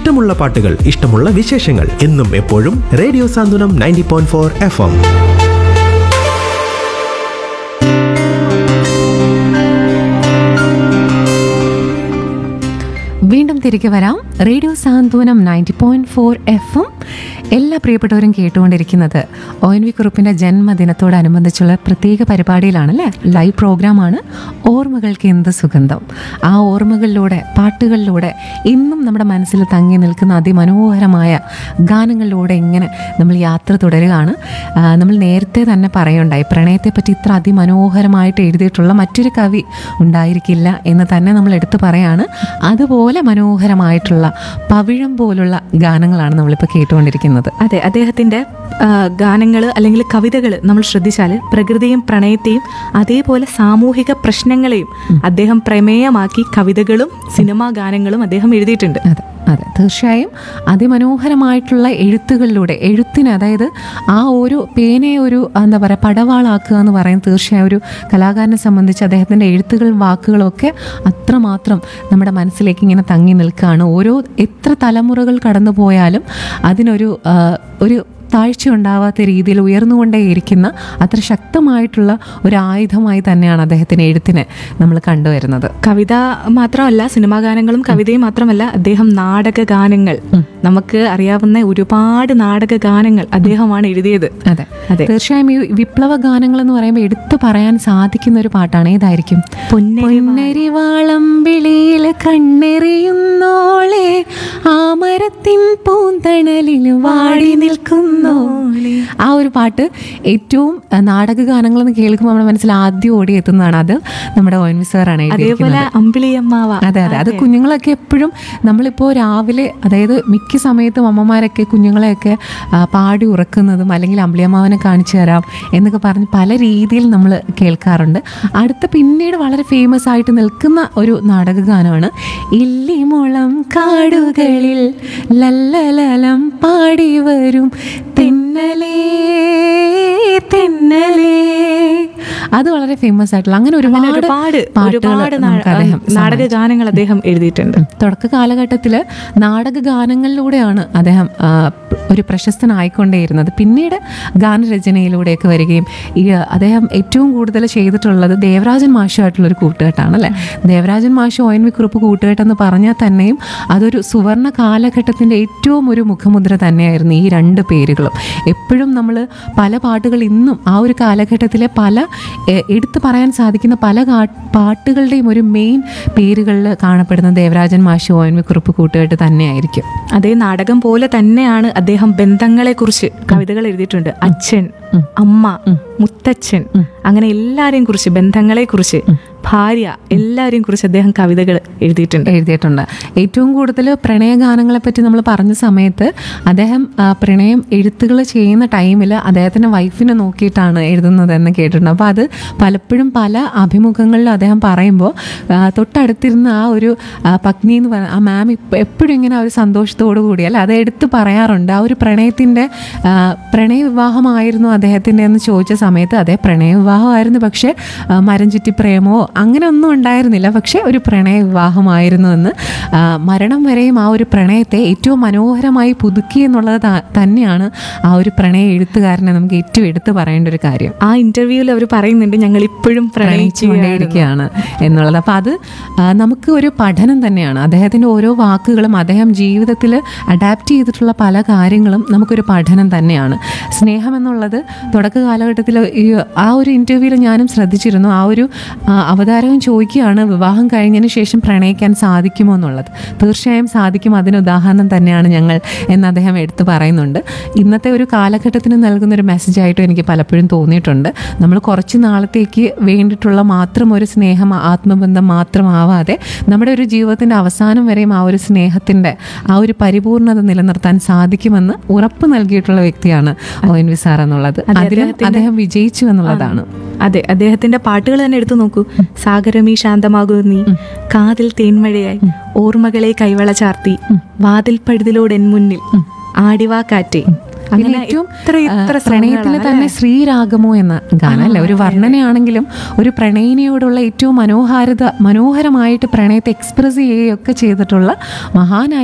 ഇഷ്ടമുള്ള പാട്ടുകൾ ഇഷ്ടമുള്ള വിശേഷങ്ങൾ എന്നും എപ്പോഴും radio Santhwanam ninety point four F M വീണ്ടും തിരികെ വരാം radio Santhwanam ninety point four എഫും എല്ലാ പ്രിയപ്പെട്ടവരും കേട്ടുകൊണ്ടിരിക്കുന്നത് ഒ എൻ വി കുറുപ്പിൻ്റെ ജന്മദിനത്തോടനുബന്ധിച്ചുള്ള പ്രത്യേക പരിപാടിയിലാണല്ലേ ലൈവ് പ്രോഗ്രാമാണ് ഓർമ്മകൾക്ക് എന്ത് സുഗന്ധം ആ ഓർമ്മകളിലൂടെ പാട്ടുകളിലൂടെ ഇന്നും നമ്മുടെ മനസ്സിൽ തങ്ങി നിൽക്കുന്ന അതിമനോഹരമായ ഗാനങ്ങളിലൂടെ ഇങ്ങനെ നമ്മൾ യാത്ര തുടരുകയാണ് ആ, നമ്മൾ നേരത്തെ തന്നെ പറയുണ്ടായി പ്രണയത്തെപ്പറ്റി ഇത്ര അതിമനോഹരമായിട്ട് എഴുതിയിട്ടുള്ള മറ്റൊരു കവി ഉണ്ടായിരിക്കില്ല എന്ന് തന്നെ നമ്മൾ എടുത്തു പറയാണ് അതുപോലെ മനോഹരമായിട്ടുള്ള പവിഴം പോലുള്ള ഗാനങ്ങളാണ് നമ്മളിപ്പോൾ കേട്ടുകൊണ്ടിരിക്കുന്നത് അതെ അദ്ദേഹത്തിന്റെ ഗാനങ്ങൾ അല്ലെങ്കിൽ കവിതകൾ നമ്മൾ ശ്രദ്ധിച്ചാൽ പ്രകൃതിയും പ്രണയത്തെയും അതേപോലെ സാമൂഹിക പ്രശ്നങ്ങളെയും അദ്ദേഹം പ്രമേയമാക്കി കവിതകളും സിനിമാ ഗാനങ്ങളും അദ്ദേഹം എഴുതിയിട്ടുണ്ട് അതെ അതെ തീർച്ചയായും അതിമനോഹരമായിട്ടുള്ള എഴുത്തുകളിലൂടെ എഴുത്തിന് അതായത് ആ ഒരു പേനയെ ഒരു എന്താ പറയുക പടവാളാക്കുക എന്ന് പറയുന്നത് തീർച്ചയായും ഒരു കലാകാരനെ സംബന്ധിച്ച് അദ്ദേഹത്തിൻ്റെ എഴുത്തുകളും വാക്കുകളും ഒക്കെ അത്രമാത്രം നമ്മുടെ മനസ്സിലേക്ക് ഇങ്ങനെ തങ്ങി നിൽക്കുകയാണ് ഓരോ എത്ര തലമുറകൾ കടന്നു പോയാലും അതിനൊരു ആ, ഒരു താഴ്ച ഉണ്ടാവാത്ത രീതിയിൽ ഉയർന്നുകൊണ്ടേയിരിക്കുന്ന അത്ര ശക്തമായിട്ടുള്ള ഒരു ആയുധമായി തന്നെയാണ് അദ്ദേഹത്തിന് എഴുത്തിനെ നമ്മൾ കണ്ടുവരുന്നത് കവിത മാത്രമല്ല സിനിമാ ഗാനങ്ങളും കവിതയും മാത്രമല്ല അദ്ദേഹം നാടക ഗാനങ്ങൾ നമുക്ക് അറിയാവുന്ന ഒരുപാട് നാടക ഗാനങ്ങൾ അദ്ദേഹമാണ് എഴുതിയത് അതെ അതെ. തീർച്ചയായും ഈ വിപ്ലവ ഗാനങ്ങൾ എന്ന് പറയുമ്പോൾ എടുത്തു പറയാൻ സാധിക്കുന്ന ഒരു പാട്ടാണ് ഏതായിരിക്കും പൊന്നരിവാളം വിളിയിൽ കണ്ണെറിയുന്നോളെ ആ മരത്തിൻ പൂന്തണലിൽ വാടി നിൽക്കുന്നോളെ ആ ഒരു പാട്ട് ഏറ്റവും അഹ്, നാടക ഗാനങ്ങൾ എന്ന് കേൾക്കുമ്പോൾ നമ്മുടെ മനസ്സിൽ ആദ്യം ഓടി എത്തുന്നതാണ് അത് നമ്മുടെ ഒ എൻ വി സാറാണ് എഴുതിയിരിക്കുന്നത് അതേപോലെ അമ്പിളിയമ്മാവ അതെ അതെ അത് കുഞ്ഞുങ്ങളൊക്കെ എപ്പോഴും നമ്മളിപ്പോൾ രാവിലെ അതായത് മിക്ക സമയത്തും അമ്മമാരൊക്കെ കുഞ്ഞുങ്ങളെയൊക്കെ ആ, പാടി ഉറക്കുന്നതും അല്ലെങ്കിൽ അമ്പിളിയമ്മാവനെ കാണിച്ചു തരാം എന്നൊക്കെ പറഞ്ഞ് പല രീതിയിൽ നമ്മൾ കേൾക്കാറുണ്ട് അടുത്ത പിന്നീട് വളരെ ഫേമസ് ആയിട്ട് നിൽക്കുന്ന ഒരു നാടക ഗാനമാണ് ഇല്ലിമുളം കാടുകളിൽ ലല്ലലലം പാടി വരും തെന്നലേ തെന്നലേ അത് വളരെ ഫേമസ് ആയിട്ടുള്ള അങ്ങനെ അങ്ങനെ ഒരുപാട് ഒരുപാട് പാട്ടുകൾ ഒരുപാട് നമുക്ക് അദ്ദേഹം നാടക ഗാനങ്ങൾ അദ്ദേഹം എഴുതിയിട്ടുണ്ട് തുടക്ക കാലഘട്ടത്തിൽ നാടക ഗാനങ്ങളിലൂടെയാണ് അദ്ദേഹം ആ, ഒരു പ്രശസ്തനായിക്കൊണ്ടേയിരുന്നത് പിന്നീട് ഗാനരചനയിലൂടെയൊക്കെ വരികയും ഈ അദ്ദേഹം ഏറ്റവും കൂടുതൽ ചെയ്തിട്ടുള്ളത് ദേവരാജൻ മാഷുമായിട്ടുള്ളൊരു കൂട്ടുകെട്ടാണ് അല്ലേ ദേവരാജൻ മാഷ് ഒ എൻ വി കുറിപ്പ് കൂട്ടുകെട്ടെന്ന് പറഞ്ഞാൽ തന്നെയും അതൊരു സുവർണ കാലഘട്ടത്തിൻ്റെ ഏറ്റവും ഒരു മുഖമുദ്ര തന്നെയായിരുന്നു ഈ രണ്ട് പേരുകളും എപ്പോഴും നമ്മൾ പല പാട്ടുകൾ ഇന്നും ആ ഒരു കാലഘട്ടത്തിലെ പല എ- എടുത്തു പറയാൻ സാധിക്കുന്ന പല കാ- പാട്ടുകളുടെയും ഒരു മെയിൻ പേരുകളിൽ കാണപ്പെടുന്ന ദേവരാജൻ മാഷി ഒ എൻ വി കുറിപ്പ് കൂട്ടുകെട്ട് തന്നെയായിരിക്കും അതേ നാടകം പോലെ തന്നെയാണ് അദ്ദേഹം ബന്ധങ്ങളെ കുറിച്ച് കവിതകൾ എഴുതിയിട്ടുണ്ട് അച്ഛൻ അമ്മ മുത്തച്ഛൻ അങ്ങനെ എല്ലാരെയും കുറിച്ച് ബന്ധങ്ങളെ കുറിച്ച് ഭാര്യ എല്ലാവരെയും കുറിച്ച് അദ്ദേഹം കവിതകൾ എഴുതിയിട്ടുണ്ട് എഴുതിയിട്ടുണ്ട് ഏറ്റവും കൂടുതൽ പ്രണയഗാനങ്ങളെ പറ്റി നമ്മൾ പറഞ്ഞ സമയത്ത് അദ്ദേഹം ആ, പ്രണയം എഴുത്തുകൾ ചെയ്യുന്ന ടൈമിൽ അദ്ദേഹത്തിൻ്റെ വൈഫിനെ നോക്കിയിട്ടാണ് എഴുതുന്നതെന്ന് കേട്ടിട്ടുണ്ട് അപ്പോൾ അത് പലപ്പോഴും പല അഭിമുഖങ്ങളിലും അദ്ദേഹം പറയുമ്പോൾ ആ, തൊട്ടടുത്തിരുന്ന ആ ഒരു ആ, പത്നി എന്ന് പറയുന്ന ആ മാം എപ്പോഴും ഇങ്ങനെ ആ ഒരു സന്തോഷത്തോടു കൂടി അല്ല അത് എടുത്ത് പറയാറുണ്ട് ആ ഒരു പ്രണയത്തിൻ്റെ ആ, പ്രണയവിവാഹമായിരുന്നു അദ്ദേഹത്തിൻ്റെ എന്ന് ചോദിച്ച സമയത്ത് അതെ പ്രണയവിവാഹമായിരുന്നു പക്ഷേ ആ, മരം ചുറ്റി പ്രേമോ അങ്ങനെ ഒന്നും ഉണ്ടായിരുന്നില്ല പക്ഷേ ഒരു പ്രണയവിവാഹമായിരുന്നു എന്ന് ആ, മരണം വരെയും ആ ഒരു പ്രണയത്തെ ഏറ്റവും മനോഹരമായി പുതുക്കി എന്നുള്ളത് ത- തന്നെയാണ് ആ ഒരു പ്രണയ എഴുത്തുകാരനെ നമുക്ക് ഏറ്റവും എടുത്തു പറയേണ്ട ഒരു കാര്യം ആ ഇന്റർവ്യൂവിൽ അവർ പറയുന്നുണ്ട് ഞങ്ങൾ ഇപ്പോഴും പ്രണയിച്ചുകൊണ്ടേയിരിക്കുകയാണ് പ്രണയിച്ചുകൊണ്ടേയിരിക്കുകയാണ് എന്നുള്ളത് അപ്പം അത് ആ, നമുക്ക് ഒരു പഠനം തന്നെയാണ് അദ്ദേഹത്തിൻ്റെ ഓരോ വാക്കുകളും അദ്ദേഹം ജീവിതത്തിൽ അഡാപ്റ്റ് ചെയ്തിട്ടുള്ള പല കാര്യങ്ങളും നമുക്കൊരു പഠനം തന്നെയാണ് സ്നേഹം എന്നുള്ളത് തുടക്ക കാലഘട്ടത്തിൽ ഈ ആ ഒരു ഇൻ്റർവ്യൂവിൽ ഞാനും ശ്രദ്ധിച്ചിരുന്നു ആ ഒരു ആ, അവതാരകൻ ചോദിക്കുകയാണ് വിവാഹം കഴിഞ്ഞതിന് ശേഷം പ്രണയിക്കാൻ സാധിക്കുമോ എന്നുള്ളത് തീർച്ചയായും സാധിക്കും അതിന് ഉദാഹരണം തന്നെയാണ് ഞങ്ങൾ എന്ന് അദ്ദേഹം എടുത്തു പറയുന്നുണ്ട് ഇന്നത്തെ ഒരു കാലഘട്ടത്തിന് നൽകുന്ന ഒരു മെസ്സേജായിട്ടും എനിക്ക് പലപ്പോഴും തോന്നിയിട്ടുണ്ട് നമ്മൾ കുറച്ച് നാളത്തേക്ക് വേണ്ടിയിട്ടുള്ള മാത്രം ഒരു സ്നേഹം ആത്മബന്ധം മാത്രമാവാതെ നമ്മുടെ ഒരു ജീവിതത്തിൻ്റെ അവസാനം വരെയും ആ ഒരു സ്നേഹത്തിൻ്റെ ആ ഒരു പരിപൂർണത നിലനിർത്താൻ സാധിക്കുമെന്ന് ഉറപ്പ് നൽകിയിട്ടുള്ള വ്യക്തിയാണ് ഒ എൻ വി സാർ എന്നുള്ളത് അതിലും അദ്ദേഹം വിജയിച്ചു എന്നുള്ളതാണ് അതെ അദ്ദേഹത്തിന്റെ പാട്ടുകൾ തന്നെ എടുത്തു നോക്കൂ സാഗരമീ ശാന്തമാകൂ നീ കാതിൽ തേൻമഴയായി ഓർമ്മകളെ കൈവള ചാർത്തി വാതിൽ പഴുതിലോട് എൻ മുന്നിൽ ആടിവാ കാറ്റേ പിന്നെ അങ്ങനെ ഏറ്റവും ഇത്ര ഇത്ര പ്രണയത്തിൽ തന്നെ ശ്രീരാഗമോ എന്ന ഗാനം അല്ലേ ഒരു വർണ്ണനയാണെങ്കിലും ഒരു പ്രണയിനിയോടുള്ള ഏറ്റവും മനോഹാരിത മനോഹരമായിട്ട് പ്രണയത്തെ എക്സ്പ്രസ് ചെയ്യുകയൊക്കെ ചെയ്തിട്ടുള്ള മഹാനായ